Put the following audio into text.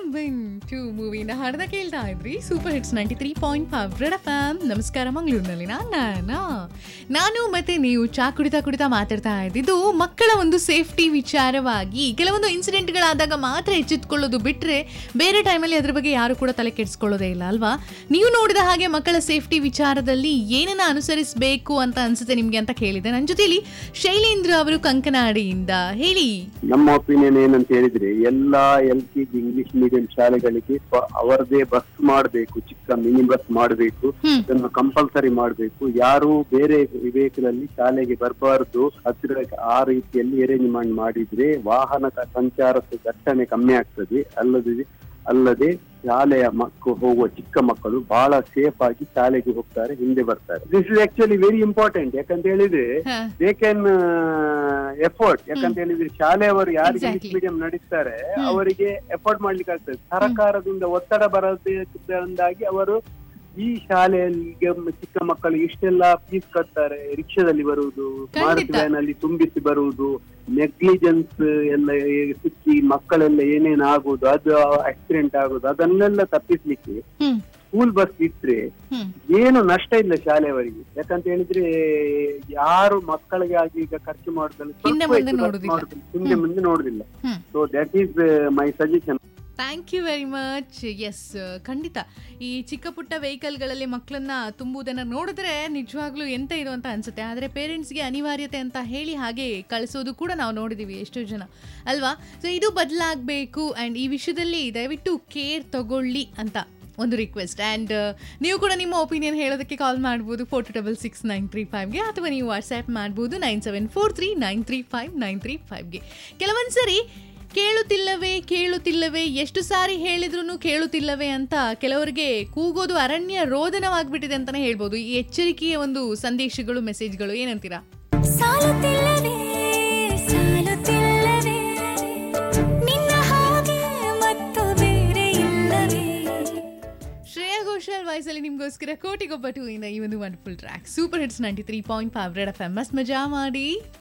Been to ಮೂವಿನ ಹಾಡ್ದ ಕೇಳ್ತಾ ಇದ್ರಿ super hits ninety three point five red F ನಮಸ್ಕಾರ ಮಂಗಳೂರಿನಲ್ಲಿ ನಾನು ನಾನು ಮತ್ತೆ ನೀವು ಚಾ ಕುಡಿತಾ ಕುಡಿತಾ ಮಾತಾಡ್ತಾ ಇದ್ದಿದ್ದು ಮಕ್ಕಳ ಒಂದು ಸೇಫ್ಟಿ ವಿಚಾರವಾಗಿ ಕೆಲವೊಂದು ಇನ್ಸಿಡೆಂಟ್ಗಳಾದಾಗ ಮಾತ್ರ ಎಚ್ಚೆತ್ಕೊಳ್ಳೋದು ಬಿಟ್ಟರೆ ಬೇರೆ ಟೈಮಲ್ಲಿ ಅದ್ರ ಬಗ್ಗೆ ಯಾರು ಕೂಡ ತಲೆ ಕೆಡಿಸ್ಕೊಳ್ಳೋದೇ ಇಲ್ಲ ಅಲ್ವಾ ನೀವು ನೋಡಿದ ಹಾಗೆ ಮಕ್ಕಳ ಸೇಫ್ಟಿ ವಿಚಾರದಲ್ಲಿ ಏನನ್ನ ಅನುಸರಿಸಬೇಕು ಅಂತ ಅನ್ಸುತ್ತೆ ನಿಮಗೆ ಅಂತ ಕೇಳಿದೆ ನನ್ನ ಜೊತೆಲಿ ಶೈಲೇಂದ್ರ ಅವರು ಕಂಕನಾಡಿಯಿಂದ ಹೇಳಿ ನಮ್ಮ ಒಪಿನಿಯನ್ ಏನಂತ ಹೇಳಿದ್ರೆ ಎಲ್ಲಾ L K G English medium ಶಾಲೆಗಳಿಗೆ ಬ- ಅವರದೇ ಬಸ್ ಮಾಡಬೇಕು ಚಿಕ್ಕ ಮಿನಿ ಬಸ್ ಮಾಡಬೇಕು ಹ್ಮ್. ಅದನ್ನು ಕಂಪಲ್ಸರಿ ಮಾಡಬೇಕು ಯಾರು ಬೇರೆ ವೆಹಿಕಲ್ ಅಲ್ಲಿ ಶಾಲೆಗೆ ಬರಬಾರದು ಹತ್ತಿರ ಆ ರೀತಿಯಲ್ಲಿ ಅರೇಂಜ್ಮೆಂಟ್ ಮಾಡಿದ್ರೆ ವಾಹನ ಕ- ಸಂಚಾರದ ದಟ್ಟಣೆ ಕಮ್ಮಿ ಆಗ್ತದೆ ಅಲ್ಲದೆ ಅಲ್ಲದೆ ಶಾಲೆಯ ಮಕ್ಕಳು ಹೋಗುವ ಚಿಕ್ಕ ಮಕ್ಕಳು ಬಹಳ ಸೇಫ್ ಆಗಿ ಶಾಲೆಗೆ ಹೋಗ್ತಾರೆ ಹಿಂದೆ ಬರ್ತಾರೆ this is actually very important ಯಾಕಂತ ಹೇಳಿದ್ರೆ ಹ. ದೇ ಕ್ಯಾನ್ ಎಫರ್ಟ್ ಯಾಕಂತ ಹೇಳಿದ್ರೆ ಶಾಲೆಯವರು ಯಾರಿಗೆ Exactly. ಇಂಗ್ಲಿಷ್ ಮೀಡಿಯಂ ನಡೆಸ್ತಾರೆ ಅವರಿಗೆ ಎಫರ್ಟ್ ಮಾಡ್ಲಿಕ್ಕೆ ಆಗ್ತದೆ ಸರ್ಕಾರದಿಂದ ಒತ್ತಡ ಬರೋದ್ರಿಂದಾಗಿ ಅವರು ಈ ಶಾಲೆಯಲ್ಲಿ ಈಗ ಮ- ಚಿಕ್ಕ ಮಕ್ಕಳಿಗೆ ಇಷ್ಟೆಲ್ಲ ಫೀಸ್ ಕಟ್ತಾರೆ ರಿಕ್ಷಾದಲ್ಲಿ ಬರುವುದು ಮಾರುತಿ ಖಂಡಿತ. ವ್ಯಾನ್ ಅಲ್ಲಿ ತುಂಬಿಸಿ ಬರುವುದು ನೆಗ್ಲಿಜೆನ್ಸ್ ಎಲ್ಲ ಈ ಸಿಕ್ಕಿ ಮಕ್ಕಳೆಲ್ಲ ಏನೇನ್ ಆಗುದು ಅದು ಆಕ್ಸಿಡೆಂಟ್ ಆಗುದು ಅದನ್ನೆಲ್ಲ ತಪ್ಪಿಸ್ಲಿಕ್ಕೆ ಹ್ಮ್ ಸ್ಕೂಲ್ ಬಸ್ ಇಟ್ರೆ ಹ್ಮ್ ಏನು ನಷ್ಟ ಇಲ್ಲ ಶಾಲೆಯವರಿಗೆ ಯಾಕಂತ ಹೇಳಿದ್ರೆ ಯಾರು ಮಕ್ಕಳಿಗೆ ಆಗಿ ಈಗ ಖರ್ಚು ಮಾಡುದಲ್ಲ ಸ್ವಲ್ಪ ಹಿಂದೆ ಮುಂದೆ ಹೆಚ್ಚು ಖರ್ಚು ನೋಡುದಿಲ್ಲ. ಮಾಡುದಿಲ್ಲ. ಹಿಂದೆ ಮುಂದೆ ನೋಡುದಿಲ್ಲ hmm so that is my suggestion thank you very much yes ಖಂಡಿತ ಈ ಚಿಕ್ಕ ಪುಟ್ಟ ವೆಹಿಕಲ್ಗಳಲ್ಲಿ ಮಕ್ಕಳನ್ನ ತುಂಬುವುದನ್ನು ನೋಡಿದ್ರೆ ನಿಜವಾಗ್ಲೂ ಎಂತ ಇದು ಅಂತ ಅನ್ಸುತ್ತೆ ಆದರೆ ಪೇರೆಂಟ್ಸ್ಗೆ ಅನಿವಾರ್ಯತೆ ಅಂತ ಹೇಳಿ ಹಾಗೆ ಕಳಿಸೋದು ಕೂಡ ನಾವು ನೋಡಿದ್ದೀವಿ ಎಷ್ಟೋ ಜನ ಅಲ್ವಾ ಸೊ ಇದು ಬದಲಾಗಬೇಕು ಆ್ಯಂಡ್ ಈ ವಿಷಯದಲ್ಲಿ ದಯವಿಟ್ಟು ಕೇರ್ ತಗೊಳ್ಳಿ ಅಂತ ಒಂದು ರಿಕ್ವೆಸ್ಟ್ ಆ್ಯಂಡ್ ನೀವು ಕೂಡ ನಿಮ್ಮ ಒಪಿನಿಯನ್ ಹೇಳೋದಕ್ಕೆ ಕಾಲ್ ಮಾಡ್ಬೋದು four two double six nine three ಫೈವ್ಗೆ ಅಥವಾ ನೀವು ವಾಟ್ಸ್ಆ್ಯಪ್ ಮಾಡ್ಬೋದು nine seven four three nine three five nine three ಫೈವ್ಗೆ ಕೆಲವೊಂದು ಸರಿ ಕೇಳುತ್ತಿಲ್ಲವೇ ಕೇಳುತ್ತಿಲ್ಲವೇ ಎಷ್ಟು ಸಾರಿ ಹೇಳಿದ್ರು ಕೇಳುತ್ತಿಲ್ಲವೇ ಅಂತ ಕೆಲವರಿಗೆ ಕೂಗೋದು ಅರಣ್ಯ ರೋದನವಾಗ್ಬಿಟ್ಟಿದೆ ಅಂತಾನೆ ಹೇಳ್ಬೋದು ಈ ಎಚ್ಚರಿಕೆಯ ಒಂದು ಸಂದೇಶಗಳು ಮೆಸೇಜ್ಗಳು ಏನಂತೀರಾ ಸಾಲುತ್ತಿಲ್ಲವೇ ಸಾಲುತ್ತಿಲ್ಲವೇ ನಿನ್ನ ಹಾಗೆ ಮತ್ತು ಬೇರೆ ಇಲ್ಲವೇ ಶ್ರೇಯಾ ಘೋಷಾಲ್ ವಾಯ್ಸಲ್ಲಿ ನಿಮಗೋಸ್ಕರ ಕೋಟಿಗೊಬ್ಬ ಟೂ ಇಂದ ಈ ಒಂದು wonderful track super hits ninety three point five red F M ಮಸ್ ಮಜಾ ಮಾಡಿ